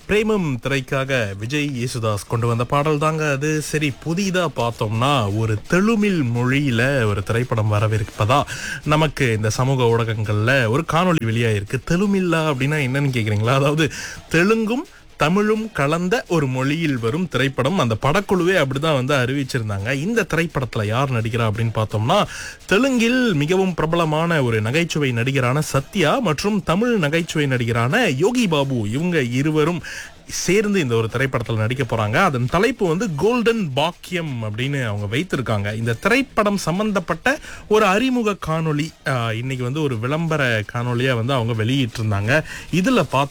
பிரேமம் திரைக்காக விஜய் யேசுதாஸ் கொண்டு வந்த பாடல் தாங்க அது சரி புதிதா பார்த்தோம்னா ஒரு தெலுமில் மொழியில ஒரு திரைப்படம் வரவிருப்பதா நமக்கு இந்த சமூக ஊடகங்கள்ல ஒரு காணொளி வெளியாயிருக்கு தெலுமில்லா அப்படின்னா என்னன்னு கேக்குறீங்களா அதாவது தெலுங்கும் தமிழும் கலந்த ஒரு மொழியில் வரும் திரைப்படம் அந்த படக்குழுவே அப்படிதான் வந்து அறிவிச்சிருந்தாங்க இந்த திரைப்படத்துல யார் நடிக்கிறா அப்படின்னு பார்த்தோம்னா தெலுங்கில் மிகவும் பிரபலமான ஒரு நகைச்சுவை நடிகரான சத்யா மற்றும் தமிழ் நகைச்சுவை நடிகரான யோகி பாபு இவங்க இருவரும் சேர்ந்து இந்த ஒரு திரைப்படத்தில் நடிக்க போறாங்க அதன் தலைப்பு வந்து கோல்டன் பாக்கியம் அப்படின்னு அவங்க வைத்திருக்காங்க இந்த திரைப்படம் சம்பந்தப்பட்ட ஒரு அறிமுக காணொளி ஆஹ், இன்னைக்கு வந்து ஒரு விளம்பர காணொளியா வந்து அவங்க வெளியிட்டிருந்தாங்க இதுல பார்த்து